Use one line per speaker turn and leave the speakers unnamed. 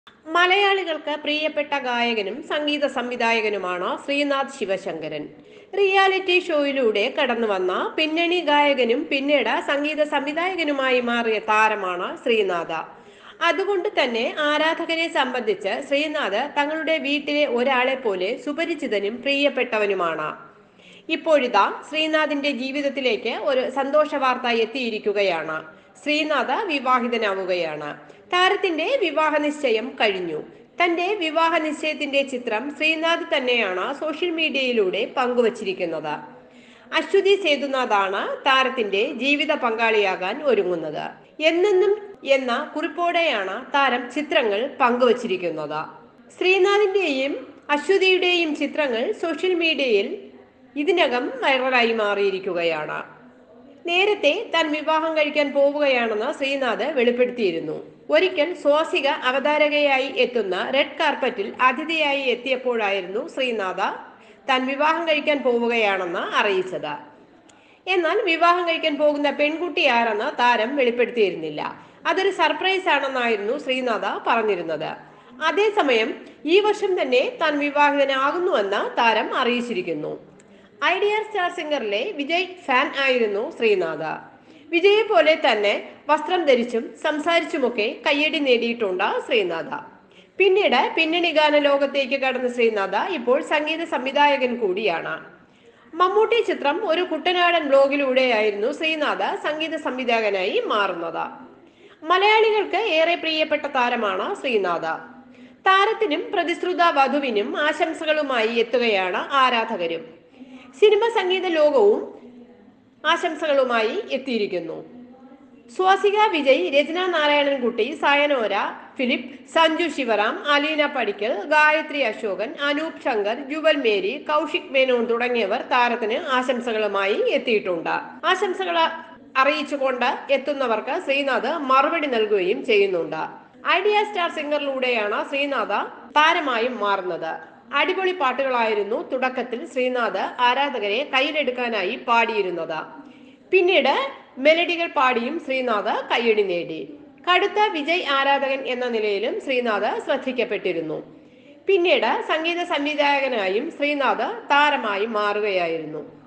മലയാളികൾക്ക് പ്രിയപ്പെട്ട ഗായകനും സംഗീത സംവിധായകനുമാണ് ശ്രീനാഥ് ശിവശങ്കരൻ റിയാലിറ്റി ഷോയിലൂടെ കടന്നു വന്ന പിന്നണി ഗായകനും പിന്നീട് സംഗീത സംവിധായകനുമായി മാറിയ താരമാണ് ശ്രീനാഥ അതുകൊണ്ട് തന്നെ ആരാധകരെ സംബന്ധിച്ച് ശ്രീനാഥ് തങ്ങളുടെ വീട്ടിലെ ഒരാളെ പോലെ സുപരിചിതനും പ്രിയപ്പെട്ടവനുമാണ് ഇപ്പോഴിതാ ശ്രീനാഥിന്റെ ജീവിതത്തിലേക്ക് ഒരു സന്തോഷ വാർത്ത എത്തിയിരിക്കുകയാണ് ശ്രീനാഥ് വിവാഹിതനാവുകയാണ് താരത്തിന്റെ വിവാഹ നിശ്ചയം കഴിഞ്ഞു തന്റെ വിവാഹ നിശ്ചയത്തിന്റെ ചിത്രം ശ്രീനാഥ് തന്നെയാണ് സോഷ്യൽ മീഡിയയിലൂടെ പങ്കുവച്ചിരിക്കുന്നത് അശ്വതി സേതുനാഥാണ് താരത്തിന്റെ ജീവിത പങ്കാളിയാകാൻ ഒരുങ്ങുന്നത് എന്നെന്നും എന്ന കുറിപ്പോടെയാണ് താരം ചിത്രങ്ങൾ പങ്കുവച്ചിരിക്കുന്നത് ശ്രീനാഥിന്റെയും അശ്വതിയുടെയും ചിത്രങ്ങൾ സോഷ്യൽ മീഡിയയിൽ ഇതിനകം വൈറലായി മാറിയിരിക്കുകയാണ് നേരത്തെ താൻ വിവാഹം കഴിക്കാൻ പോവുകയാണെന്ന് ശ്രീനാഥ് വെളിപ്പെടുത്തിയിരുന്നു ഒരിക്കൽ സ്വാസിക അവതാരകയായി എത്തുന്ന റെഡ് കാർപ്പറ്റിൽ അതിഥിയായി എത്തിയപ്പോഴായിരുന്നു ശ്രീനാഥ താൻ വിവാഹം കഴിക്കാൻ പോവുകയാണെന്ന് അറിയിച്ചത് എന്നാൽ വിവാഹം കഴിക്കാൻ പോകുന്ന പെൺകുട്ടി ആരെന്ന് താരം വെളിപ്പെടുത്തിയിരുന്നില്ല അതൊരു സർപ്രൈസ് ആണെന്നായിരുന്നു ശ്രീനാഥ പറഞ്ഞിരുന്നത് അതേസമയം ഈ വർഷം തന്നെ താൻ വിവാഹിതനാകുന്നുവെന്ന് താരം അറിയിച്ചിരിക്കുന്നു ഐഡിയ സ്റ്റാർ സിംഗറിലെ വിജയ് ഫാൻ ആയിരുന്നു ശ്രീനാഥ വിജയെ പോലെ തന്നെ വസ്ത്രം ധരിച്ചും സംസാരിച്ചുമൊക്കെ കയ്യടി നേടിയിട്ടുണ്ട് ശ്രീനാഥ പിന്നീട് പിന്നണി ഗാന ലോകത്തേക്ക് കടന്ന ശ്രീനാഥ ഇപ്പോൾ സംഗീത സംവിധായകൻ കൂടിയാണ് മമ്മൂട്ടി ചിത്രം ഒരു കുട്ടനാടൻ ബ്ലോഗിലൂടെയായിരുന്നു ശ്രീനാഥ സംഗീത സംവിധായകനായി മാറുന്നത് മലയാളികൾക്ക് ഏറെ പ്രിയപ്പെട്ട താരമാണ് ശ്രീനാഥ താരത്തിനും പ്രതിശ്രുത വധുവിനും ആശംസകളുമായി എത്തുകയാണ് ആരാധകരും സിനിമ സംഗീത ലോകവും ആശംസകളുമായി എത്തിയിരിക്കുന്നു സ്വാസിക വിജയ് രചന നാരായണൻകുട്ടി സായനോര ഫിലിപ്പ് സഞ്ജു ശിവറാം അലീന പടിക്കൽ ഗായത്രി അശോകൻ അനൂപ് ശങ്കർ ജുവൽ മേരി കൗശിക് മേനോൻ തുടങ്ങിയവർ താരത്തിന് ആശംസകളുമായി എത്തിയിട്ടുണ്ട് ആശംസകൾ അറിയിച്ചുകൊണ്ട് എത്തുന്നവർക്ക് ശ്രീനാഥ് മറുപടി നൽകുകയും ചെയ്യുന്നുണ്ട് ഐഡിയ സ്റ്റാർ സിംഗറിലൂടെയാണ് ശ്രീനാഥ് താരമായും മാറുന്നത് അടിപൊളി പാട്ടുകളായിരുന്നു തുടക്കത്തിൽ ശ്രീനാഥ് ആരാധകരെ കയ്യിലെടുക്കാനായി പാടിയിരുന്നത് പിന്നീട് മെലഡികൾ പാടിയും ശ്രീനാഥ് കയ്യടി നേടി കടുത്ത വിജയ് ആരാധകൻ എന്ന നിലയിലും ശ്രീനാഥ് ശ്രദ്ധിക്കപ്പെട്ടിരുന്നു പിന്നീട് സംഗീത സംവിധായകനായും ശ്രീനാഥ് താരമായി മാറുകയായിരുന്നു